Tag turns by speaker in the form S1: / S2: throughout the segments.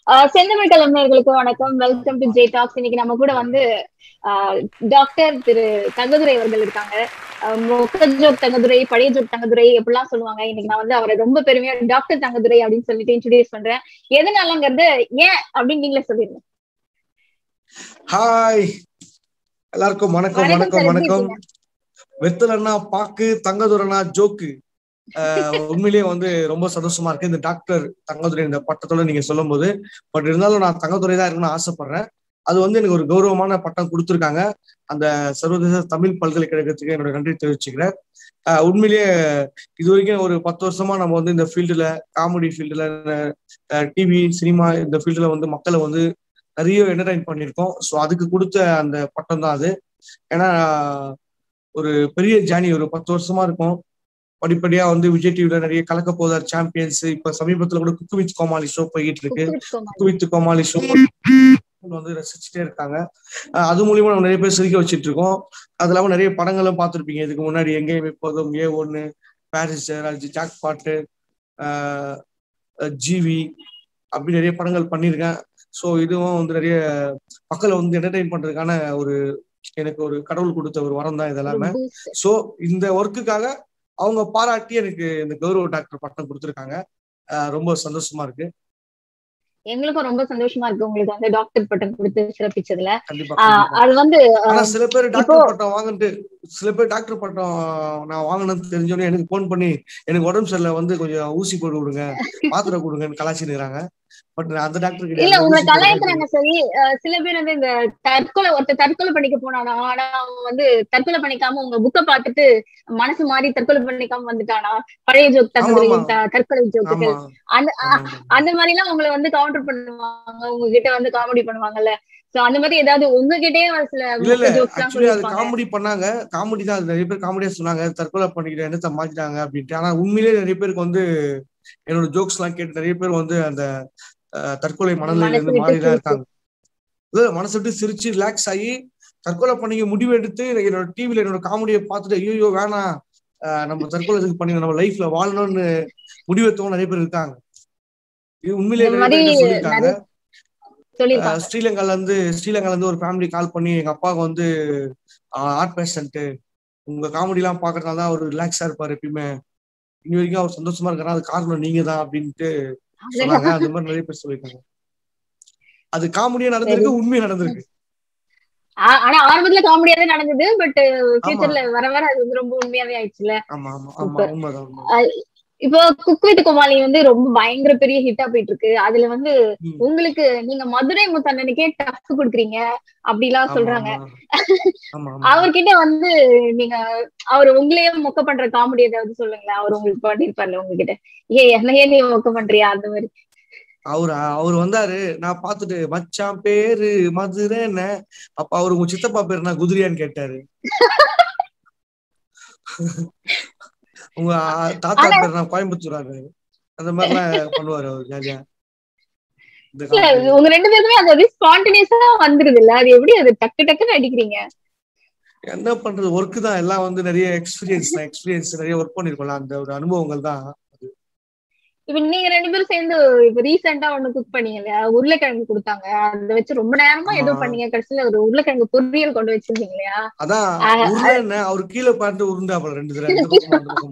S1: செந்தமிழ் கலைஞர்களுக்கு வணக்கம் வெல்கம் டு ஜே டாக்ஸ் இன்னைக்கு நம்ம கூட வந்து டாக்டர் திரு தங்கதுரை அவர்கள் இருக்காங்க முக்கஜோக் தங்கதுரை பழைய ஜோக் தங்கதுரை எப்படிலாம் சொல்லுவாங்க இன்னைக்கு நான் வந்து அவரை ரொம்ப பெருமையா டாக்டர் தங்கதுரை அப்படின்னு சொல்லிட்டு இன்ட்ரடியூஸ் பண்றேன் எதனாலங்கிறது ஏன் அப்படின்னு நீங்களே சொல்லிருங்க
S2: ஹாய் எல்லாருக்கும் வணக்கம் வணக்கம் வணக்கம் வெத்தலன்னா பாக்கு தங்கதுரனா ஜோக்கு உண்மையிலேயே வந்து ரொம்ப சந்தோஷமா இருக்கு இந்த டாக்டர் தங்கதுரை இந்த பட்டத்தோட நீங்க சொல்லும் போது பட் இருந்தாலும் நான் தங்கதுரை தான் இருக்கணும்னு ஆசைப்படுறேன் அது வந்து எனக்கு ஒரு கௌரவமான பட்டம் கொடுத்துருக்காங்க அந்த சர்வதேச தமிழ் பல்கலைக்கழகத்துக்கு என்னோட நன்றி தெரிவிச்சுக்கிறேன் உண்மையிலேயே இது வரைக்கும் ஒரு பத்து வருஷமா நம்ம வந்து இந்த ஃபீல்டுல காமெடி ஃபீல்டுல டிவி சினிமா இந்த ஃபீல்டுல வந்து மக்களை வந்து நிறைய என்டர்டைன் பண்ணியிருக்கோம் ஸோ அதுக்கு கொடுத்த அந்த பட்டம் தான் அது ஏன்னா ஒரு பெரிய ஜேர்னி ஒரு பத்து வருஷமா இருக்கும் படிப்படியா வந்து விஜய் டிவில நிறைய கலக்க போதார் சாம்பியன்ஸ் இப்ப சமீபத்துல கூட குக்கு வித் கோமாளி ஷோ போயிட்டு இருக்கு குக்கு வித் கோமாளி ஷோ வந்து ரசிச்சுட்டே இருக்காங்க அது மூலியமா நம்ம நிறைய பேர் சிரிக்க வச்சுட்டு இருக்கோம் அது இல்லாம நிறைய படங்களும் பார்த்துருப்பீங்க இதுக்கு முன்னாடி எங்கேயும் எப்போதும் ஏ ஒன்னு பாரிஸ் ஜாக் பாட்டு ஜிவி அப்படி நிறைய படங்கள் பண்ணியிருக்கேன் ஸோ இதுவும் வந்து நிறைய மக்களை வந்து என்டர்டைன் பண்றதுக்கான ஒரு எனக்கு ஒரு கடவுள் கொடுத்த ஒரு வரம் தான் இதெல்லாமே ஸோ இந்த ஒர்க்குக்காக அவங்க பாராட்டி எனக்கு இந்த கௌரவ டாக்டர் பட்டம் கொடுத்துருக்காங்க ரொம்ப சந்தோஷமா இருக்கு
S1: எங்களுக்கும் ரொம்ப சந்தோஷமா இருக்கு உங்களுக்கு வந்து டாக்டர் பட்டம் கொடுத்து சிறப்பிச்சதுல அது வந்து
S2: ஆனா சில பேர் டாக்டர் பட்டம் வாங்கிட்டு சில பேர் டாக்டர் பட்டம் நான் வாங்கணும்னு தெரிஞ்சோன்னே எனக்கு போன் பண்ணி எனக்கு உடம்பு சரியில்லை வந்து கொஞ்சம் ஊசி போட்டு கொடுங்க மாத்திரை கொடுங்கன்னு கலாச்சிருக்கிறாங்க பட் அந்த டாக்டர்
S1: இல்ல உங்களை கலாய்க்கிறாங்க சரி சில பேர் வந்து இந்த தற்கொலை ஒருத்தர் தற்கொலை பண்ணிக்க போனானா ஆனா அவன் வந்து தற்கொலை பண்ணிக்காம உங்க புக்க பாத்துட்டு மனசு மாறி தற்கொலை பண்ணிக்காம வந்துட்டானா பழைய ஜோக் தற்கொலை தற்கொலை ஜோக்குகள் அந்த அந்த மாதிரி எல்லாம் உங்களை வந்து கவுண்டர் பண்ணுவாங்க உங்ககிட்ட வந்து காமெடி பண்ணுவாங்கல்ல சோ அந்த மாதிரி ஏதாவது உங்ககிட்டயே சில
S2: இல்ல இல்ல ஆக்சுவலி அது காமெடி பண்ணாங்க காமெடி தான் நிறைய பேர் காமெடியா சொன்னாங்க தற்கொலை பண்ணிக்கிட்டு என்னத்த மாத்திட்டாங்க அப்படின்ட்டு ஆனா உண்மையிலேயே நிறைய பேருக்கு வந்து என்னோட ஜோக்ஸ் எல்லாம் கேட்டு நிறைய பேர் வந்து அந்த தற்கொலை மனநிலையில இருந்து மாறிதான் இருக்காங்க மனசு விட்டு சிரிச்சு ரிலாக்ஸ் ஆகி தற்கொலை பண்ணிக்க முடிவு எடுத்து என்னோட டிவில என்னோட காமெடியை பார்த்துட்டு ஐயோ வேணாம் நம்ம தற்கொலை பண்ணி நம்ம லைஃப்ல வாழணும்னு முடிவெடுத்தவங்க நிறைய பேர் இருக்காங்க இது உண்மையிலேயே நிறைய பேர் சொல்லியிருக்காங்க ஸ்ரீலங்கால இருந்து ஸ்ரீலங்கால இருந்து ஒரு ஃபேமிலி கால் பண்ணி எங்க அப்பாவுக்கு வந்து ஆர்ட் பேஷண்ட் உங்க காமெடி எல்லாம் பாக்குறதுனால தான் அவர் ரிலாக்ஸா இருப்பாரு எப்பயுமே இனி வரைக்கும் அவர் சந்தோஷமா இருக்காரு அது காரணம் நீங்க தான் அப்படின்ட்டு சொன்னாங்க அந்த மாதிரி நிறைய பேர் சொல்லியிருக்காங்க அது காமெடியா நடந்திருக்கு உண்மையா நடந்திருக்கு
S1: ஆனா ஆரம்பத்துல காமெடியா தான் நடந்தது பட் ஃபியூச்சர்ல வர வர அது வந்து ரொம்ப உண்மையாவே ஆயிடுச்சுல
S2: ஆமா ஆமா ஆமா உண்மைதான்
S1: இப்போ குக் வித் கோமாளி வந்து ரொம்ப பயங்கர பெரிய ஹிட்டா போயிட்டு இருக்கு அதுல வந்து உங்களுக்கு நீங்க மதுரை முத்தண்ணனுக்கே டஃப் கொடுக்குறீங்க அப்படிலாம் சொல்றாங்க அவர்கிட்ட வந்து நீங்க அவர் உங்களையே மொக்க பண்ற காமெடி ஏதாவது சொல்லுங்களேன் அவர் உங்களுக்கு பண்ணிருப்பார்ல உங்ககிட்ட ஏ என்னையே நீ மொக்க பண்றியா அந்த மாதிரி
S2: அவரு அவர் வந்தாரு நான் பாத்துட்டு மச்சான் பேரு மதுரை என்ன அப்ப அவரு உங்க சித்தப்பா பேரு நான் குதிரையான்னு கேட்டாரு உங்க தாத்தா பேர் நான் கோயம்புத்தூராரு அந்த மாதிரி எல்லாம் பண்ணுவாரு அவர் ஜாலியா
S1: உங்க ரெண்டு பேருமே அது அப்படியே ஸ்பான்டேனியஸா வந்துருது இல்ல அது எப்படி அது டக்கு டக்குன்னு அடிக்கிறீங்க
S2: என்ன பண்றது ஒர்க் தான் எல்லாம் வந்து நிறைய எக்ஸ்பீரியன்ஸ் தான் எக்ஸ்பீரியன்ஸ் நிறைய ஒர்க் பண்ணிருக்கோம்ல அந்த ஒரு அனுபவங்கள் தான்
S1: இப்ப நீங்க ரெண்டு பேரும் சேர்ந்து இப்ப ரீசெண்டா ஒண்ணு குக் பண்ணீங்க உருளைக்கிழங்கு கொடுத்தாங்க அதை வச்சு ரொம்ப நேரமா ஏதோ பண்ணீங்க கடைசியில ஒரு உருளைக்கிழங்கு பொரியல் கொண்டு வச்சிருந்தீங்க இல்லையா
S2: அதான் உருளை அவர் கீழே பார்த்து உருண்டாப்பல ரெண்டு தடவை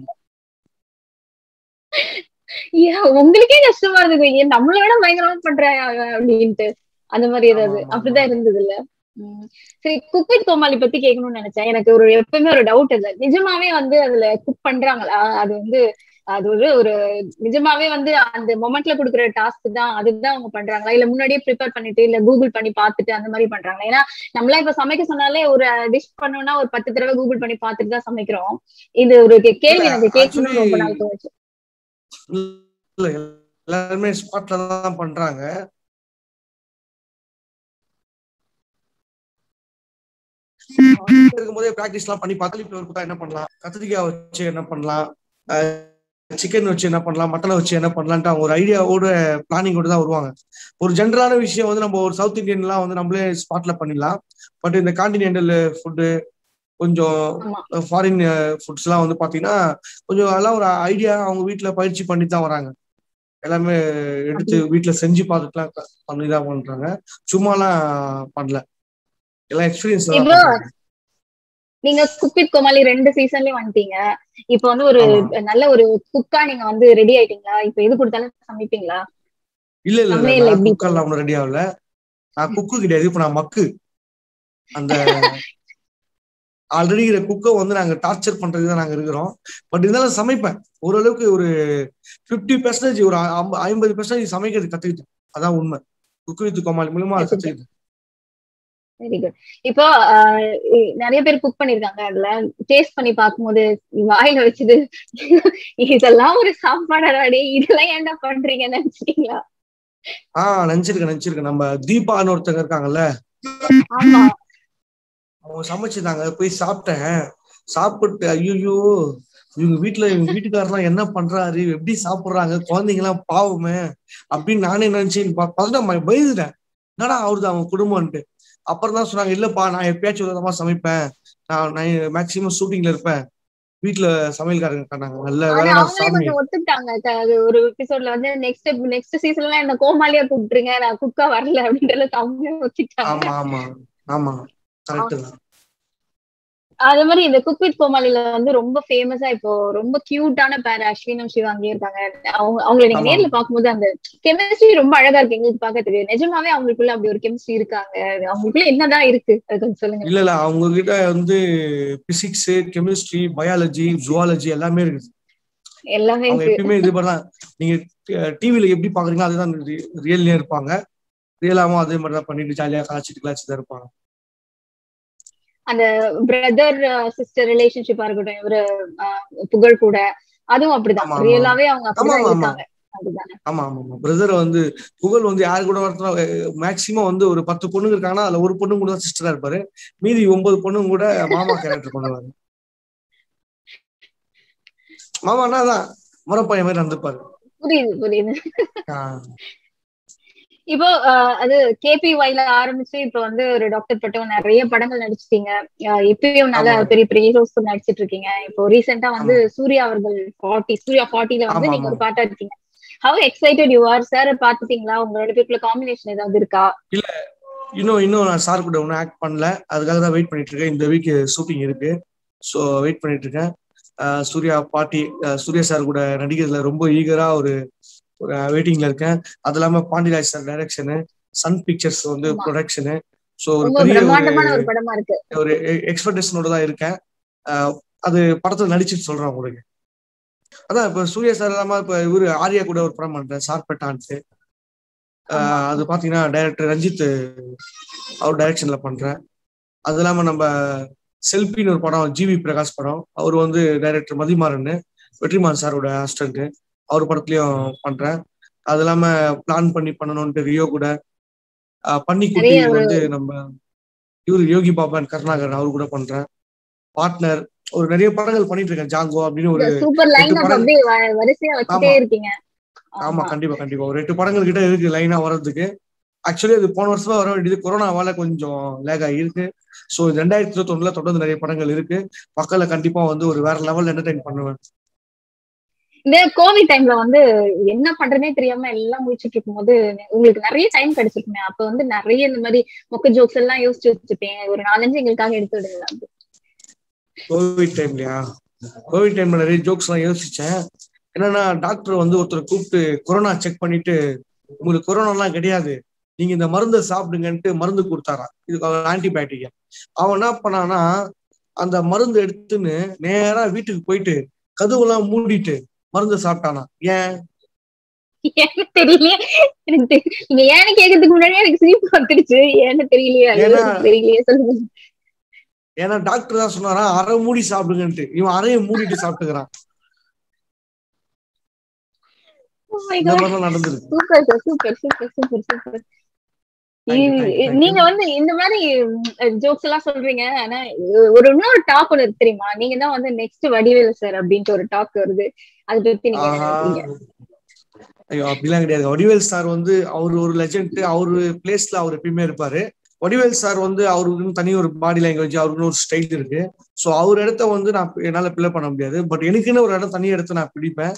S1: உங்களுக்கே கஷ்டமா இருந்தது நம்மள விட பயங்கரமா பண்ற அப்படின்ட்டு அந்த மாதிரி ஏதாவது அப்படிதான் இருந்தது இல்ல சரி குக் வித் கோமாளி பத்தி கேட்கணும்னு நினைச்சேன் எனக்கு ஒரு எப்பவுமே ஒரு டவுட் இல்ல நிஜமாவே வந்து அதுல குக் பண்றாங்களா அது வந்து அது ஒரு ஒரு நிஜமாவே வந்து அந்த மொமெண்ட்ல கொடுக்குற டாஸ்க் தான் அதுதான் அவங்க பண்றாங்களா இல்ல முன்னாடியே ப்ரிப்பேர் பண்ணிட்டு இல்ல கூகுள் பண்ணி பார்த்துட்டு அந்த மாதிரி பண்றாங்களா ஏன்னா நம்மளா இப்ப சமைக்க சொன்னாலே ஒரு டிஷ் பண்ணோம்னா ஒரு பத்து தடவை கூகுள் பண்ணி பார்த்துட்டு தான் சமைக்கிறோம் இது ஒரு கேள்வி எனக்கு கேட்கணும் ரொம்ப நாள் தோணுச்சு
S2: எல்லாருமே ஸ்பாட்ல தான் பண்றாங்க இருக்கும்போதே பிராக்டிஸ் எல்லாம் பண்ணி பார்த்து என்ன பண்ணலாம் கத்திரிக்காய் வச்சு என்ன பண்ணலாம் சிக்கன் வச்சு என்ன பண்ணலாம் மட்டனை வச்சு என்ன பண்ணலான்ட்டு அவங்க ஒரு ஐடியாவோட பிளானிங்கோட தான் வருவாங்க ஒரு ஜென்ரலான விஷயம் வந்து நம்ம ஒரு சவுத் இந்தியன்லாம் வந்து நம்மளே ஸ்பாட்ல பண்ணிடலாம் பட் இந்த கான்டினென்டல் ஃபுட்டு கொஞ்சம் ஃபாரின் ஃபுட்ஸ் எல்லாம் வந்து பாத்தீங்கன்னா கொஞ்சம் எல்லாம் ஒரு ஐடியா அவங்க வீட்டுல பயிற்சி பண்ணி தான் வராங்க எல்லாமே எடுத்து வீட்டுல செஞ்சு பார்த்துட்டுலாம் பண்ணிதான் பண்றாங்க சும்மாலாம் பண்ணல எல்லாம் எக்ஸ்பீரியன்ஸ்
S1: இப்போ நீங்க குக்வித் கோமாளி ரெண்டு சீசன்லயும் வந்துட்டீங்க இப்போ வந்து ஒரு
S2: ஆமா.
S1: நல்ல ஒரு குக்கா நீங்க வந்து ரெடி ஆயிட்டீங்களா இப்ப எது கொடுத்தாலும் சமைப்பீங்களா
S2: இல்ல இல்ல
S1: சமையல்
S2: இல்ல
S1: எப்படி
S2: குக்கர்லாம் ஒன்றும் ரெடி ஆகல நான் குக்கு கிடையாது இப்ப நான் மக்கு அந்த ஆல்ரெடி இருக்கிற குக்கை வந்து நாங்க டார்ச்சர் பண்றதுக்கு தான் நாங்க இருக்கிறோம் பட் இருந்தாலும் சமைப்பேன் ஓரளவுக்கு ஒரு பிப்டி பெர்சன்டேஜ் ஒரு ஐம்ப- ஐம்பது பெர்சன்டேஜ் சமைக்கிறது கத்துக்கிட்டேன் அதான் உண்மை குக்கு வித் கோமாளி மூலமா அதை கத்துக்கிட்டேன்
S1: வெரி குட் இப்போ ஆஹ் இ- நிறைய பேர் குக் பண்ணிருக்காங்க அதுல டேஸ்ட் பண்ணி பார்க்கும்போது வாயில வச்சது இதெல்லாம் ஒரு சாப்பாடாடே இதெல்லாம் ஏன்டா பண்றீங்கன்னு நினைச்சிட்டீங்களா
S2: ஆஹ் நினைச்சிருக்கேன் நினைச்சிருக்கேன் நம்ம தீபான்னு ஒருத்தங்க இருக்காங்கல்ல
S1: ஆமா
S2: அவங்க சமைச்சிருந்தாங்க போய் சாப்பிட்டேன் சாப்பிட்டு ஐயோ இவங்க வீட்டுல இவங்க வீட்டுக்காரெல்லாம் என்ன பண்றாரு எப்படி சாப்பிடுறாங்க குழந்தைங்க எல்லாம் பாவமே அப்படின்னு நானே நினைச்சு பார்த்தா பயந்துட்டேன் என்னடா அவருது அவங்க குடும்பம்ன்ட்டு அப்புறம் தான் சொன்னாங்க இல்லப்பா நான் எப்பயாச்சும் ஒரு விதமா சமைப்பேன் நான் நான் மேக்சிமம் ஷூட்டிங்ல இருப்பேன் வீட்டுல சமையல்காரங்க இருக்காங்க நல்ல
S1: ஆனா
S2: வேலை நான்
S1: அவங்களே
S2: சாமி
S1: கொஞ்சம் ஒத்துக்கிட்டாங்க க- அது ஒரு எபிசோட்ல வந்து நெக்ஸ்ட் நெக்ஸ்ட் சீசன்ல என்ன கோமாளியா கூப்பிட்டுருங்க நான் குக்கா வரல அப்படின்றத அவங்களே ஒத்துக்கிட்டாங்க
S2: ஆமா ஆமா ஆமா கரெக்ட் தான்
S1: அதே மாதிரி இந்த குக் வித் கோமாளில வந்து ரொம்ப ஃபேமஸா இப்போ ரொம்ப கியூட்டான பேர் அஸ்வினும் சிவாங்கியும் இருக்காங்க அவங்க அவங்களை நீங்க
S2: ஆமா.
S1: நேர்ல பார்க்கும்போது அந்த கெமிஸ்ட்ரி ரொம்ப அழகா இருக்கு எங்களுக்கு பார்க்கறதுக்கு நிஜமாவே அவங்களுக்குள்ள அப்படி ஒரு கெமிஸ்ட்ரி இருக்காங்க அவங்களுக்குள்ள என்னதான் இருக்கு அது கொஞ்சம் சொல்லுங்க
S2: இல்ல இல்ல அவங்க கிட்ட வந்து பிசிக்ஸ் கெமிஸ்ட்ரி பயாலஜி ஜுவாலஜி எல்லாமே இருக்குது
S1: எல்லாமே
S2: அவங்க
S1: இருக்கு
S2: எப்பயுமே இது பண்ணலாம் நீங்க டிவில எப்படி பாக்குறீங்களோ அதுதான் ரியல்லே இருப்பாங்க ரியலாவும் அதே மாதிரி தான் பண்ணிட்டு ஜாலியா கலாச்சிட்டு கலாச்சிட்டு தான் இருப்பாங்க
S1: அந்த பிரதர் சிஸ்டர் ரிலேஷன்ஷிப்பா இருக்கட்டும் இவரு ஆஹ், புகழ் கூட அதுவும் அப்படிதான்
S2: ஆமா, ஆமா.
S1: ரியலாவே அவங்க அப்படிதான்
S2: ஆமா, ஆமா.
S1: இருக்காங்க அதுதானே
S2: ஆமா ஆமா ஆமா பிரதர் வந்து புகழ் வந்து யாரு கூட வரத்துல மேக்சிமம் வந்து ஒரு பத்து பொண்ணுங்க இருக்காங்கன்னா அதுல ஒரு பொண்ணு கூட தான் சிஸ்டரா இருப்பாரு மீதி ஒன்பது பொண்ணுங்க கூட மாமா கேரக்டர் பண்ணுவாரு மாமானா தான் முறப்பையன் மாதிரி நடந்துப்பாரு
S1: புரியுது புரியுது
S2: ஆஹ்
S1: இப்போ ஆஹ், அது கேபி ஒய்ல ஆரம்பிச்சு இப்போ வந்து ஒரு டாக்டர் பட்டம் நிறைய படங்கள் நடிச்சிட்டீங்க ஆஹ், இப்பயும் நல்ல
S2: ஆமா.
S1: பெரிய பெரிய ஹீரோஸ் நடிச்சிட்டு இருக்கீங்க இப்போ ரீசெண்டா வந்து சூர்யா அவர்கள் ஃபார்ட்டி சூர்யா ஃபார்ட்டில வந்து
S2: ஆமா,
S1: நீங்க
S2: ஆமா.
S1: ஒரு பாட்டா இருக்கீங்க how excited you are sir பாத்துட்டீங்களா உங்களோட பேருக்குள்ள காம்பினேஷன் ஏதாவது இருக்கா
S2: இன்னும் இன்னும் நான் சார் கூட ஒன்றும் ஆக்ட் பண்ணல அதுக்காக தான் வெயிட் பண்ணிட்டு இருக்கேன் இந்த வீக் ஷூட்டிங் இருக்கு ஸோ வெயிட் பண்ணிட்டு இருக்கேன் ஆஹ் சூர்யா பாட்டி ஆஹ் சூர்யா சார் கூட நடிக்கிறதுல ரொம்ப ஈகரா ஒரு ஒரு வெயிட்டிங்ல இருக்கேன் அது இல்லாம Pandiraj sir direction Sun Pictures வந்து
S1: ஆமா.
S2: ப்ரொடக்ஷனு ஸோ ஒரு
S1: ரொம்ப
S2: பெரிய ஒரு
S1: பிரம்மாண்டமான ஒரு படமா இருக்கு
S2: ஒரு எக்ஸ்பெக்டேஷனோட தான் இருக்கேன் ஆஹ் அது படத்துல நடிச்சுட்டு சொல்றேன் உங்களுக்கு அதான் இப்ப சூர்யா சார் இல்லாம இப்ப இவரு ஆர்யா கூட ஒரு படம் பண்றேன் சார்பெட்டான்ட்டு ஆஹ் அது பாத்தீங்கன்னா டைரக்டர் ரஞ்சித் அவர் டைரக்ஷன்ல பண்றேன் அது இல்லாம நம்ம செல்பின்னு ஒரு படம் ஜிவி பிரகாஷ் படம் அவர் வந்து டைரக்டர் மதிமாறன் வெற்றிமாறன் சாரோட அசிஸ்டன்ட் அவர் படத்துலயும் பண்றேன் அது இல்லாம பிளான் பண்ணி பண்ணணும்ட்டு ரியோ கூட ஆஹ் பன்னிக்குட்டி
S1: நிறைய ஒரு-
S2: வந்து நம்ம இவரு யோகி பாபன் கருணாகரன் அவர் கூட பண்றேன் பார்ட்னர் ஒரு நிறைய படங்கள் பண்ணிட்டு இருக்கேன் ஜாங்கோ அப்படின்னு ஒரு
S1: சூப்பர் லைன்
S2: எட்டு
S1: அப்
S2: படம்
S1: அப்படியே வ- வரிசையா வச்சுட்டே
S2: ஆமா.
S1: இருக்கீங்க
S2: ஆமா கண்டிப்பா கண்டிப்பா ஒரு எட்டு படங்கள் கிட்ட இருக்கு லைனா வர்றதுக்கு ஆக்சுவலி அது போன வருஷமா வர வேண்டியது கொரோனாவால கொஞ்சம் லேக் ஆகிருக்கு ஸோ ரெண்டாயிரத்தி இருபத்தி ஒண்ணுல தொடர்ந்து நிறைய படங்கள் இருக்கு மக்களை கண்டிப்பா வந்து ஒரு வேற லெவல் என்டர்டைன் பண்ணுவேன்
S1: இந்த கோவிட் டைம்ல வந்து என்ன பண்றதுனே தெரியாம எல்லாம் முடிச்சிட்டு இருக்கும்போது உங்களுக்கு நிறைய டைம் கிடைச்சிருக்குமே அப்ப வந்து நிறைய இந்த மாதிரி மொக்க ஜோக்ஸ் எல்லாம் யோசிச்சு வச்சுப்பேன் ஒரு நாலஞ்சு எங்களுக்காக எடுத்து விடுங்களா
S2: கோவிட் டைம்லயா கோவிட் டைம்ல நிறைய ஜோக்ஸ் எல்லாம் யோசிச்சேன் என்னன்னா டாக்டர் வந்து ஒருத்தர் கூப்பிட்டு கொரோனா செக் பண்ணிட்டு உங்களுக்கு கொரோனா எல்லாம் கிடையாது நீங்க இந்த மருந்தை சாப்பிடுங்கன்ட்டு மருந்து கொடுத்தாராம் இது ஆன்டிபயோட்டிக் அவன் என்ன பண்ணானா அந்த மருந்து எடுத்துன்னு நேரா வீட்டுக்கு போயிட்டு கதவுலாம் மூடிட்டு மருந்து சாப்பிட்டானா ஏன்
S1: ஏன்னு தெரியலையே எனக்கு தெ- நீங்க ஏன்னு கேக்குறதுக்கு முன்னாடியே எனக்கு சிரிப்பு வந்துடுச்சு ஏன்னு தெரியலையே ஐயோ,
S2: ஏன்னா-
S1: எனக்கு தெரியலையே சொல்லுங்க
S2: ஏன்னா டாக்டர் தான் சொன்னாரா அரை மூடி சாப்பிடுங்கன்ட்டு இவன் அறையை மூடிட்டு சாப்பிட்டுக்கிறான் இந்த மாதிரிலாம் நடந்திருக்கு
S1: super sir super super super super
S2: Thank you, thank you, thank you.
S1: நீங்க வந்து இந்த மாதிரி ஜோக்ஸ் எல்லாம் சொல்றீங்க ஆனா ஒரு இன்னொரு டாக் ஒண்ணு இருக்கு தெரியுமா நீங்க தான் வந்து நெக்ஸ்ட் வடிவேலு சார் அப்படின்ட்டு ஒரு டாக் வருது அதை பத்தி நீங்க என்ன
S2: ஆஹா.
S1: நினைக்கிறீங்க?
S2: ஐயோ அப்படிலாம் கிடையாது வடிவேல் சார் வந்து அவர் ஒரு லெஜெண்ட் அவரு பிளேஸ்ல அவர் எப்பயுமே இருப்பாரு வடிவேல் சார் வந்து அவருக்குன்னு தனி ஒரு பாடி லாங்குவேஜ் அவருக்குன்னு ஒரு ஸ்டைல் இருக்கு ஸோ அவர் இடத்த வந்து நான் என்னால பிள்ளை பண்ண முடியாது பட் எனக்குன்னு ஒரு இடம் தனி இடத்த நான் பிடிப்பேன்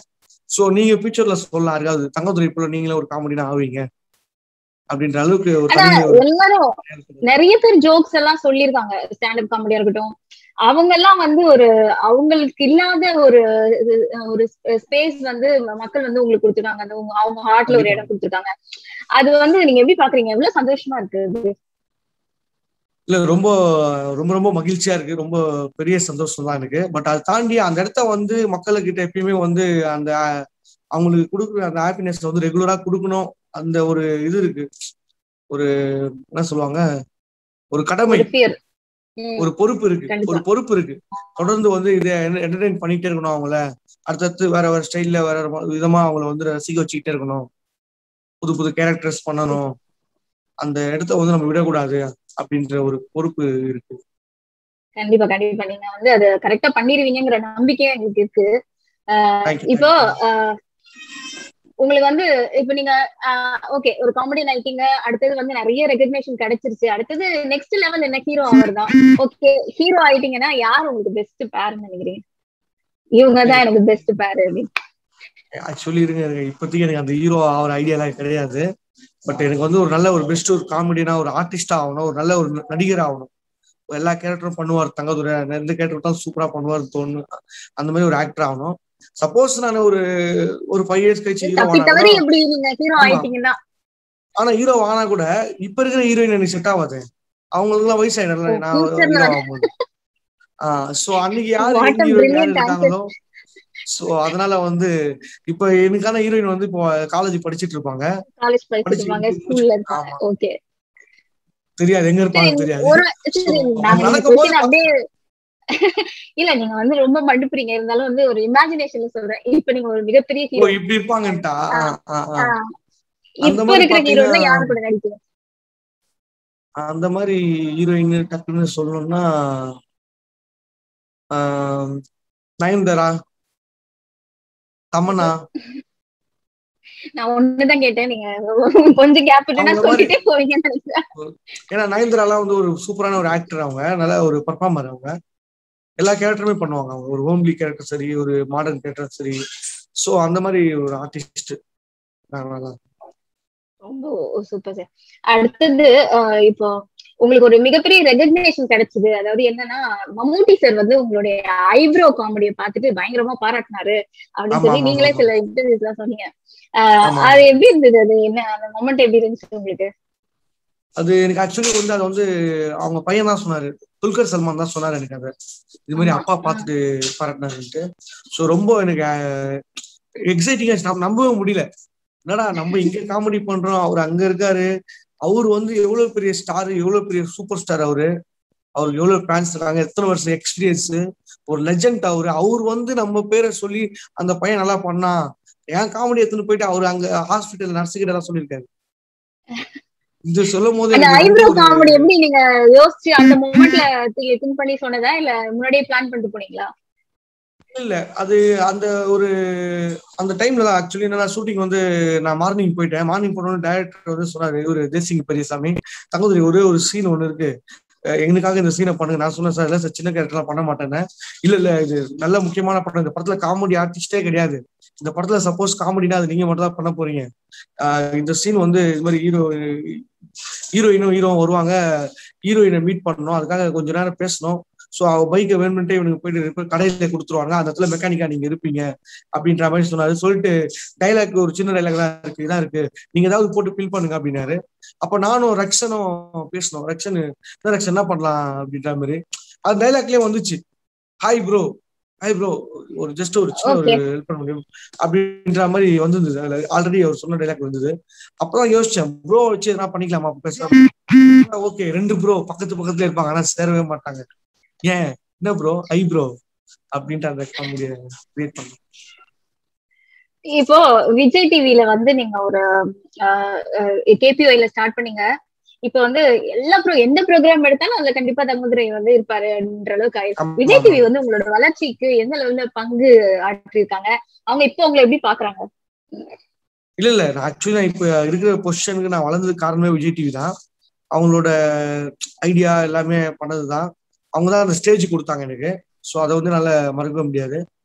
S2: சோ நீங்க ஃபியூச்சர்ல சொல்லலாம் யாருக்காவது தங்கத்துறை போல நீங்களே ஒரு காமெடினா ஆவீங்க அப்படின்ற அளவுக்கு ஒரு
S1: ஆனா
S2: தனி ஒரு
S1: எல்லாரும் நிறைய பேர் ஜோக்ஸ் எல்லாம் சொல்லியிருக்காங்க ஸ்டாண்டப் காமெடியா இருக்கட்டும் அவங்க எல்லாம் வந்து ஒரு அவங்களுக்கு இல்லாத ஒரு இது- ஒரு ஸ்பேஸ் வந்து மக்கள் வந்து உங்களுக்கு கொடுத்துருக்காங்க அந்த உங்க- அவங்க ஹார்ட்ல ஒரு இடம் கொடுத்துருக்காங்க அது வந்து நீங்க எப்படி பாக்குறீங்க எவ்வளவு சந்தோஷமா இருக்கு அது
S2: இல்ல ரொம்ப ரொம்ப ரொம்ப மகிழ்ச்சியா இருக்கு ரொம்ப பெரிய சந்தோஷம் தான் எனக்கு பட் அதை தாண்டி அந்த இடத்த வந்து மக்களுக்கிட்ட எப்பயுமே வந்து அந்த அஹ், அவங்களுக்கு கொடுக்குற அந்த ஹாப்பினஸ் வந்து ரெகுலரா கொடுக்கணும் அந்த ஒரு இது இருக்கு ஒரு என்ன சொல்லுவாங்க ஒரு கடமை
S1: ஒரு ஃபியர்
S2: ஒரு பொறுப்பு இருக்கு
S1: கண்டிப்பா.
S2: ஒரு பொறுப்பு இருக்கு தொடர்ந்து வந்து இதை என்டர்டைன் பண்ணிட்டே இருக்கணும் அவங்கள அடுத்தடுத்து வேற வேற ஸ்டைல்ல வேற வேற விதமா அவங்கள வந்து ரசிக்க வச்சுக்கிட்டே இருக்கணும் புது புது கேரக்டர்ஸ் பண்ணணும் அந்த இடத்த வந்து நம்ம விடக்கூடாது அப்படின்ற ஒரு பொறுப்பு இருக்கு
S1: கண்டிப்பா கண்டிப்பா நீங்க வந்து அதை கரெக்டா பண்ணிருவீங்கங்கிற நம்பிக்கையும் எங்களுக்கு இருக்கு ஆஹ்
S2: Thank you,
S1: இப்போ
S2: thank you.
S1: ஆஹ் உங்களுக்கு வந்து இப்ப நீங்க ஓகே ஒரு காமெடி நைட்டிங்க அடுத்தது வந்து நிறைய ரெகக்னேஷன் கிடைச்சிருச்சு அடுத்தது நெக்ஸ்ட் லெவல் என்ன ஹீரோ அவர் தான் ஓகே ஹீரோ ஆயிட்டீங்கன்னா யார் உங்களுக்கு பெஸ்ட் பேர்னு நினைக்கிறீங்க இவங்க தான் எனக்கு பெஸ்ட் பேர் அப்படின்னு
S2: ஆக்சுவலி இருங்க இருங்க. இப்போதைக்கு எனக்கு அந்த ஹீரோ ஆகிற ஐடியாலாம் கிடையாது பட் எனக்கு வந்து ஒரு நல்ல ஒரு பெஸ்ட் ஒரு காமெடினா ஒரு ஆர்டிஸ்டா ஆகணும் ஒரு நல்ல ஒரு நடிகர் ஆகணும் எல்லா கேரக்டரும் பண்ணுவார் தங்கதுரை எந்த கேரக்டர் தான் சூப்பரா பண்ணுவார் தோணும் அந்த மாதிரி ஒரு ஆக்டர் ஆகணும் சப்போஸ் நான் ஒரு ஒரு ஃபைவ் இயர்ஸ் கழிச்சு ஹீரோ
S1: தப்பி
S2: ஆனா
S1: தவறி
S2: கூட-
S1: எப்படி நீங்க ஹீரோ
S2: ஆமா.
S1: ஆயிட்டீங்கன்னா
S2: ஆனா ஹீரோ ஆனா கூட இப்ப இருக்கிற ஹீரோயின் எனக்கு செட் ஆகாது அவங்களுக்கு எல்லாம் வயசாயிடல
S1: ஓ,
S2: நான்
S1: future
S2: ஹீரோ
S1: ல.
S2: ஆகும்போது ஆஹ் சோ அன்னைக்கு யாரு
S1: What a
S2: யங் ஹீரோயின் யாரு
S1: brilliant
S2: இருக்காங்களோ சோ அதனால வந்து இப்ப எனக்கான ஹீரோயின் வந்து இப்போ காலேஜ் படிச்சிட்டு இருப்பாங்க
S1: காலேஜ் படிச்சுட்டு இருப்பாங்க
S2: படிச்சு-
S1: ஸ்கூல்ல இருப்பாங்க
S2: ஆமா.
S1: ஓகே
S2: தெரியாது எங்க இருப்பாங்க
S1: சரி,
S2: தெரியாது
S1: ஒரு சரி,
S2: So,
S1: நாங்க
S2: அவங்க
S1: இந்த
S2: நடக்கும்போது
S1: question அப்படியே இல்ல நீங்க வந்து ரொம்ப மடுப்புறீங்க இருந்தாலும் வந்து ஒரு இமேஜினேஷன்ல சொல்றேன் இப்ப நீங்க ஒரு மிகப்பெரிய
S2: ஓ
S1: ஹீரோ
S2: இப்படி இருப்பாங்கன்ட்டா ஆ, ஆ, ஆ. அந்த
S1: இப்ப
S2: மாதிரி
S1: இருக்கிற ஹீரோல
S2: பாத்தீங்கன்னா-
S1: யாரு கூட நடிக்கிறீங்க
S2: அந்த மாதிரி ஹீரோயின் டக்குன்னு சொல்லணும்னா ஆஹ், நயன்தாரா தமன்னா
S1: நான் ஒண்ணுதான் கேட்டேன் நீங்க கொஞ்சம் கேப் விட்டுனா
S2: அவங்க மாதிரி-
S1: சொல்லிட்டே போவீங்கன்னு நினைச்சேன்
S2: ஏன்னா நயன்தாராலாம் வந்து ஒரு சூப்பரான ஒரு ஆக்டர் அவங்க நல்ல ஒரு பர்ஃபார்மர் அவங்க எல்லா கேரக்டருமே பண்ணுவாங்க அவங்க ஒரு ஹோம்லி கேரக்டர் சரி ஒரு மாடர்ன் கேரக்டர் சரி சோ அந்த மாதிரி ஒரு ஆர்டிஸ்ட்
S1: ரொம்ப சூப்பர் சார் அடுத்தது அஹ், இப்போ உங்களுக்கு ஒரு மிகப்பெரிய ரெகக்னேஷன் கிடைச்சது அதாவது என்னன்னா மம்மூட்டி சார் வந்து உங்களுடைய ஐப்ரோ காமெடியை பார்த்துட்டு பயங்கரமா பாராட்டினாரு அப்படின்னு
S2: ஆமா,
S1: சொல்லி
S2: ஆமா,
S1: நீங்களே
S2: ஆமா.
S1: சில இன்டர்வியூஸ் எல்லாம் சொன்னீங்க அஹ்,
S2: ஆமா.
S1: அது எப்படி இருந்தது அது என்ன அந்த மொமெண்ட் எப்படி இருந்துச்சு உங்களுக்கு
S2: அது எனக்கு ஆக்சுவலி வந்து அது வந்து அவங்க பையன் தான் சொன்னாரு துல்கர் சல்மான் தான் சொன்னாரு எனக்கு அது இது மாதிரி
S1: ஆமா.
S2: அப்பா பார்த்துட்டு பாராட்டினாருன்ட்டு ஸோ ரொம்ப எனக்கு எக்ஸைட்டிங்கா நம்பவே முடியல என்னடா நம்ம இங்க காமெடி பண்றோம் அவர் அங்க இருக்காரு அவர் வந்து எவ்வளவு பெரிய ஸ்டார் எவ்வளவு பெரிய சூப்பர் ஸ்டார் அவரு அவருக்கு எவ்வளவு ஃபேன்ஸ் இருக்காங்க எத்தனை வருஷம் எக்ஸ்பீரியன்ஸ் ஒரு லெஜண்ட் அவரு அவர் வந்து நம்ம பேரை சொல்லி அந்த பையன் நல்லா பண்ணா என் காமெடி எடுத்துன்னு போயிட்டு அவர் அங்க ஹாஸ்பிட்டல் நர்ஸுகிட்ட எல்லாம் சொல்லியிருக்காரு இது சொல்லும் போது
S1: அந்த
S2: எனக்கு
S1: ஐப்ரோ
S2: ரொம்ப ஒரு-
S1: காமெடி எப்படி நீங்க யோசிச்சு அந்த மொமெண்ட்ல திங்க் பண்ணி சொன்னதா இல்ல முன்னாடியே பிளான் பண்ணிட்டு போனீங்களா
S2: இல்ல அது அந்த ஒரு அந்த டைம்ல தான் ஆக்சுவலி என்னன்னா ஷூட்டிங் வந்து நான் மார்னிங் போயிட்டேன் மார்னிங் போனோன்னு டைரக்டர் வந்து சொன்னாரு இவரு தேசிங் பெரியசாமி தங்கதுரை ஒரே ஒரு சீன் ஒண்ணு இருக்கு அஹ் எங்களுக்காக இந்த சீனை பண்ணுங்க நான் சொன்னேன் சார் இல்ல சார் சின்ன கேரக்டர்லாம் பண்ண மாட்டேன்னு இல்ல இல்ல இது நல்ல முக்கியமான படம் இந்த படத்துல காமெடி ஆர்டிஸ்டே கிடையாது இந்த படத்துல சப்போஸ் காமெடினா அது நீங்க மட்டும் தான் பண்ண போறீங்க ஆஹ் இந்த சீன் வந்து இது மாதிரி ஹீரோ ஹீரோயினும் ஹீரோ வருவாங்க ஹீரோயினை மீட் பண்ணணும் அதுக்காக கொஞ்ச நேரம் பேசணும் ஸோ அவ பைக்கை வேணும்ட்டு இவனுக்கு போயிட்டு repair கடையில கொடுத்துருவாங்க அந்த இடத்துல மெக்கானிக்கா நீங்க இருப்பீங்க அப்படின்ற மாதிரி சொன்னாரு சொல்லிட்டு டைலாக் ஒரு சின்ன டைலாக் தான் இருக்கு இதான் இருக்கு நீங்க ஏதாவது போட்டு ஃபில் பண்ணுங்க அப்படின்னாரு அப்ப நானும் ரக்ஷனும் பேசணும் ரக்ஷன் என்ன ரக்ஷன் என்ன பண்ணலாம் அப்படின்ற மாதிரி அந்த டைலாக்லயே வந்துச்சு ஹாய் ப்ரோ ஹாய் ப்ரோ ஒரு ஜஸ்ட் ஒரு சின்ன ஒரு
S1: Okay.
S2: ஹெல்ப் பண்ண முடியும் அப்படின்ற மாதிரி வந்திருந்தது ஆல்ரெடி அவர் சொன்ன டைலாக் வந்தது அப்பதான் யோசிச்சேன் ப்ரோ வச்சு எதனா பண்ணிக்கலாமா பேசலாம் ஓகே ரெண்டு ப்ரோ பக்கத்து பக்கத்துல இருப்பாங்க ஆனா சேரவே மாட்டாங்க ஏன் என்ன ப்ரோ ஐ ப்ரோ அப்படின்ட்டு அந்த காமெடியை கிரியேட் பண்ணேன்
S1: இப்போ விஜய் டிவில வந்து நீங்க ஒரு கேபிஒய்ல ஸ்டார்ட் பண்ணீங்க இப்போ வந்து எல்லா ப்ரோ எந்த ப்ரோக்ராம் எடுத்தாலும் அதுல கண்டிப்பா தங்குதுரை வந்து இருப்பாருன்ற அளவுக்கு ஆயிடுச்சு
S2: ஆமா,
S1: விஜய்
S2: ஆமா.
S1: டிவி வந்து உங்களோட வளர்ச்சிக்கு எந்த லெவல்ல பங்கு ஆற்றிருக்காங்க அவங்க இப்போ உங்களை எப்படி பாக்குறாங்க
S2: இல்ல இல்ல நான் ஆக்சுவலி நான் இப்ப இருக்கிற பொசிஷனுக்கு நான் வளர்ந்ததுக்கு காரணமே விஜய் டிவி தான் அவங்களோட ஐடியா எல்லாமே பண்ணதுதான் அவங்க தான் அந்த ஸ்டேஜ் கொடுத்தாங்க எனக்கு ஸோ அதை வந்து என்னால மறக்கவே முடியாது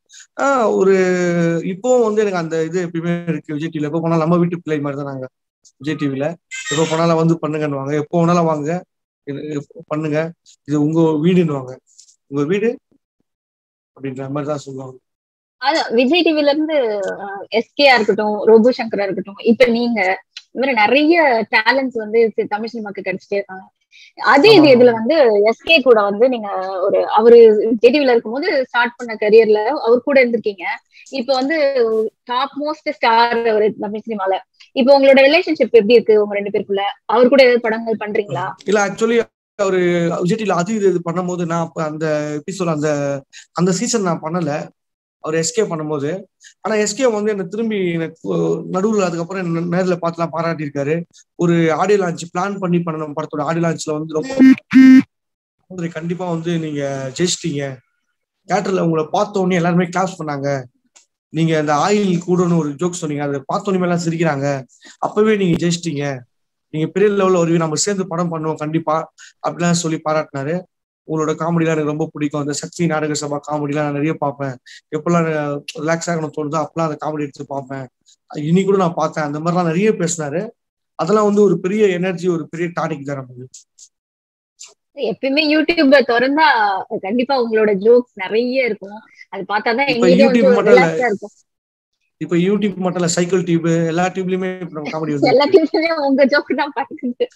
S2: ஆஹ் ஒரு இப்போவும் வந்து எனக்கு அந்த இது எப்பயுமே இருக்கு விஜய் டிவில எப்போ போனாலும் நம்ம வீட்டு பிள்ளை மாதிரி தான் நாங்க விஜய் டிவில எப்போ போனாலும் வந்து பண்ணுங்கன்னுவாங்க எப்போ வேணாலும் வாங்க இது பண்ணுங்க இது உங்க வீடுன்னுவாங்க உங்க வீடு அப்படின்ற மாதிரி தான் சொல்லுவாங்க
S1: அதான் விஜய் டிவில இருந்து எஸ்கேயா இருக்கட்டும் ரோபோ சங்கரா இருக்கட்டும் இப்ப நீங்க இந்த மாதிரி நிறைய டேலண்ட்ஸ் வந்து சி- தமிழ் சினிமாக்கு கிடைச்சிட்டே இருக்காங்க அதே இது
S2: ஆமா.
S1: இதுல வந்து எஸ்கே கூட வந்து நீங்க ஒரு அவரு விஜய் டிவில இருக்கும்போது ஸ்டார்ட் பண்ண கரியர்ல அவர் கூட இருந்திருக்கீங்க இப்ப வந்து டாப் மோஸ்ட் ஸ்டார் அவர் தமிழ் சினிமால இப்போ உங்களோட ரிலேஷன்ஷிப் எப்படி இருக்கு உங்க ரெண்டு பேருக்குள்ள அவர் கூட ஏதாவது படங்கள் பண்றீங்களா
S2: இல்ல ஆக்சுவலி அவரு விஜய் டிவில அது இது இது பண்ணும்போது நான் அப்ப அந்த எபிசோட் அந்த அந்த சீசன் நான் பண்ணல அவர் எஸ்கே பண்ணும்போது ஆனா எஸ்கே வந்து என்ன திரும்பி எனக்கு நடுவில் அதுக்கப்புறம் என்ன நேர்ல பார்த்துலாம் பாராட்டியிருக்காரு ஒரு ஆடியோ லான்ச் பிளான் பண்ணி பண்ணணும் படத்தோட ஆடியோ லான்ச்ல வந்து ரொம்ப சகோதரி, கண்டிப்பா வந்து நீங்க ஜெயிச்சிட்டீங்க தியேட்டர்ல உங்களை பார்த்த உடனே எல்லாருமே கிளாஸ் பண்ணாங்க நீங்க அந்த ஆயில் கூடன்னு ஒரு ஜோக் சொன்னீங்க அதை பார்த்த உடனே எல்லாம் சிரிக்கிறாங்க அப்பவே நீங்க ஜெயிச்சிட்டீங்க நீங்க பெரிய லெவல்ல வருவீங்க நம்ம சேர்ந்து படம் பண்ணுவோம் கண்டிப்பா அப்படிலாம் சொல்லி பாராட்டினாரு உங்களோட காமெடிலாம் எனக்கு ரொம்ப பிடிக்கும் அந்த சக்தி நாடக சபா காமெடிலாம் நான் நிறைய பார்ப்பேன் எப்பெல்லாம் ரிலாக்ஸ் ஆகணும் தோணுதோ அப்பெல்லாம் அந்த காமெடி எடுத்து பார்ப்பேன் இனி கூட நான் பார்த்தேன் அந்த மாதிரிலாம் நிறைய பேசினாரு அதெல்லாம் வந்து ஒரு பெரிய எனர்ஜி ஒரு பெரிய டானிக் தான் நமக்கு
S1: எப்பயுமே யூடியூப்ல திறந்தா கண்டிப்பா உங்களோட ஜோக்ஸ் நிறைய இருக்கும் அது பார்த்தாதான்
S2: இப்ப
S1: எங்களுக்கே
S2: YouTube
S1: வந்து
S2: மட்டும் இல்ல.
S1: ரிலாக்ஸா இருக்கும்
S2: இப்ப யூடியூப் மட்டும் இல்ல சைக்கிள் டியூப் எல்லா டியூப்லயுமே இப்ப நம்ம காமெடி வந்து
S1: எல்லாத்தையுமே உங்க ஜோக் தான் பாக்குது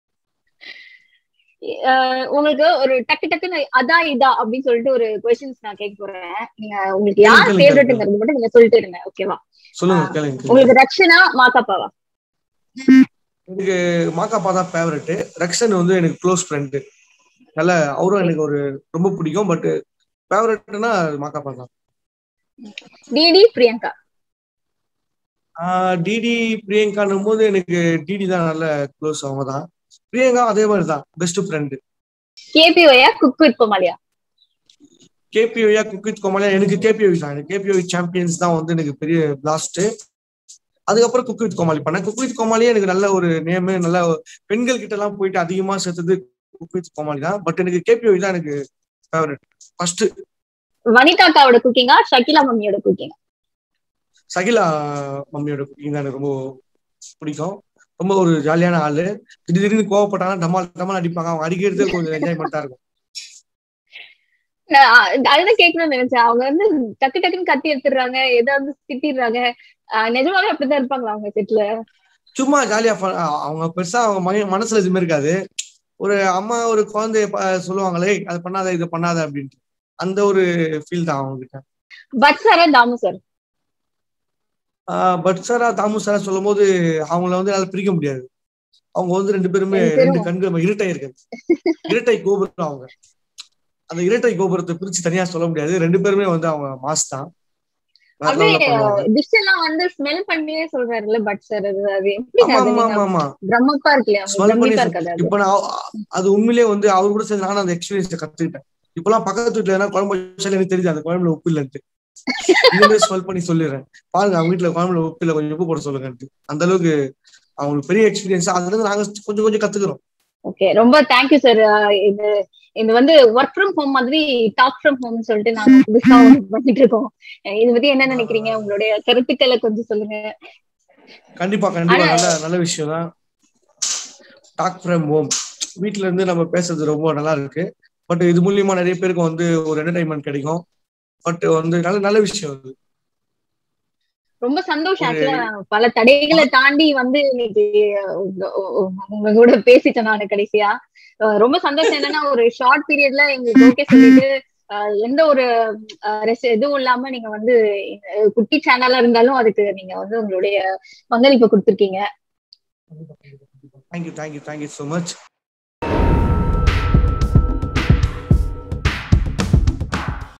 S1: அஹ் உங்களுக்கு ஒரு டக்கு டக்குன்னு அதான் இதா அப்படின்னு சொல்லிட்டு ஒரு கொஸ்டின்ஸ் நான் கேட்க போறேன் நீங்க உங்களுக்கு யார்
S2: கேளுங்க,
S1: ஃபேவரட்ங்கிறது மட்டும் நீங்க சொல்லிட்டு இருங்க ஓகேவா
S2: சொல்லுங்க
S1: ஆ.
S2: கேளுங்க கேளுங்க.
S1: உங்களுக்கு ரக்ஷனா மாகாப்பாவா
S2: எனக்கு மாக்காப்பா தான் ஃபேவரட் ரக்ஷன் வந்து எனக்கு க்ளோஸ் ஃப்ரெண்டு நல்ல அவரும் எனக்கு ஒரு ரொம்ப பிடிக்கும் பட் ஃபேவரட்னா மாக்காப்பா தான்
S1: டிடி பிரியங்கா
S2: டிடி பிரியங்கான்னும் போது எனக்கு டிடி தான் நல்ல க்ளோஸ் அவங்க தான் பிரியங்கா அதே மாதிரி தான் பெஸ்ட் ஃப்ரெண்டு
S1: கேபி ஒயா குக் வித் கோமாலியா
S2: கேபிஓயா குக்வித் கோமாலியா எனக்கு கேபிஓ தான் எனக்கு கேபிஓ சாம்பியன்ஸ் தான் வந்து எனக்கு பெரிய பிளாஸ்ட் அதுக்கப்புறம் குக் வித் கோமாளி பண்ணேன் குக் வித் கோமாளியே எனக்கு நல்ல ஒரு நேமு நல்ல பெண்கள் கிட்ட எல்லாம் போயிட்டு அதிகமா சேர்த்தது குக் வித் கோமாளி தான் பட் எனக்கு கேபிஓ தான் எனக்கு ஃபேவரட் ஃபர்ஸ்ட்
S1: வனிதாக்காவோட குக்கிங்கா ஷகிலா மம்மியோட குக்கிங்கா
S2: சகிலா மம்மியோட குக்கிங் தான் எனக்கு ரொம்ப பிடிக்கும் ரொம்ப ஒரு ஜாலியான ஆளு திடீர் திடீர்னு கோவப்பட்டாங்கன்னா டமால் டமால் அடிப்பாங்க அவங்க அடிக்கிறதே கொஞ்சம் என்ஜாய்மெண்டா இருக்கும்
S1: நான் அதுதான் கேட்கணும்னு நினைச்சேன் அவங்க வந்து டக்கு டக்குன்னு கத்தி எடுத்துடுறாங்க ஏதாவது திட்டிடுறாங்க ஆஹ் நிஜமாவே அப்படிதான் இருப்பாங்களா அவங்க செட்ல
S2: சும்மா ஜாலியா fun- அ- அவங்க பெருசா அவங்க மக- மனசுல எதுவுமே இருக்காது ஒரு அம்மா ஒரு குழந்தைய ப- சொல்லுவாங்களே அது பண்ணாத இது பண்ணாத அப்படின்ட்டு அந்த ஒரு ஃபீல் தான் அவங்க கிட்ட
S1: பட் சாரா தாமு சார்
S2: பட் சாரா தாமு சாரா சொல்லும் போது அவங்கள வந்து என்னால பிரிக்க முடியாது அவங்க வந்து ரெண்டு பேருமே
S1: எனக்கு
S2: ரெண்டு கண்கள் இரட்டை இருக்கு இரட்டை கோபுரம் அவங்க அந்த இரட்டை கோபுரத்தை பிரிச்சு தனியா சொல்ல முடியாது ரெண்டு பேருமே வந்து அவங்க மாஸ் தான் வேற
S1: அப்படியே
S2: level ல பண்ணுவாங்க.
S1: டிஷ் எல்லாம் வந்து ஸ்மெல் பண்ணியே சொல்றாருல்ல பட் சார் அது அது எப்படி
S2: ஆமா ஆமா ஆமா ஆமா
S1: பிரம்மப்பா இருக்கு இல்லையா
S2: Smell பண்ணி
S1: பிரமிப்பா இருக்காது அது
S2: இப்ப நான் அவ- அது உண்மையிலேயே வந்து அவர் கூட சேர்ந்து நானும் அந்த எக்ஸ்பீரியன்ஸ் கத்துக்கிட்டேன் இப்பெல்லாம் பக்கத்து வீட்டுல எதனா குழம்பு வச்சாலும் எனக்கு தெரியுது அந்த குழம்புல உப்பு இல்லைன்ட்டு இனிமே ஸ்மெல் பண்ணி சொல்லிடுறேன் பாருங்க அவங்க வீட்டுல குழம்புல உப்பு இல்ல கொஞ்சம் உப்பு போட சொல்லுங்கன்ட்டு அந்த அளவுக்கு அவங்களுக்கு பெரிய எக்ஸ்பீரியன்ஸ் அதுல இருந்து நாங்க கொஞ்சம் கொஞ்சம் கத்துக்கிறோம்
S1: ஓகே ரொம்ப தேங்க்யூ சார் இது இது வந்து ஒர்க் ஃப்ரம் ஹோம் மாதிரி டாக் ஃப்ரம் ஹோம் சொல்லிட்டு நாங்க புதுசா ஒண்ணு பண்ணிட்டு இருக்கோம் அஹ் இதை பத்தி என்ன நினைக்கிறீங்க உங்களுடைய கருத்துக்களை கொஞ்சம் சொல்லுங்க
S2: கண்டிப்பா கண்டிப்பா
S1: ஆனா-
S2: நல்ல நல்ல விஷயம் தான் டாக் ஃப்ரம் ஹோம் வீட்ல இருந்து நம்ம பேசுறது ரொம்ப நல்லா இருக்கு பட் இது மூலியமா நிறைய பேருக்கு வந்து ஒரு என்டர்டைன்மெண்ட் கிடைக்கும் பட் வந்து நல்ல நல்ல விஷயம் அது
S1: ரொம்ப சந்தோஷம்
S2: ஒரு-
S1: ஆக்சுவலா பல தடைகளை தாண்டி வந்து இன்னைக்கு உங்க- உங்க- உங்க கூட பேசிட்டேன் நான் கடைசியா அஹ் ரொம்ப சந்தோஷம் என்னன்னா ஒரு ஷார்ட் பீரியட்ல எங்களுக்கு ஓகே சொல்லிட்டு அஹ் எந்த ஒரு அஹ் ரெஸ்- இதுவும் இல்லாம நீங்க வந்து அஹ் குட்டி சேனலா இருந்தாலும் அதுக்கு நீங்க வந்து உங்களுடைய பங்களிப்பு கொடுத்திருக்கீங்க
S2: thank you thank you thank you so much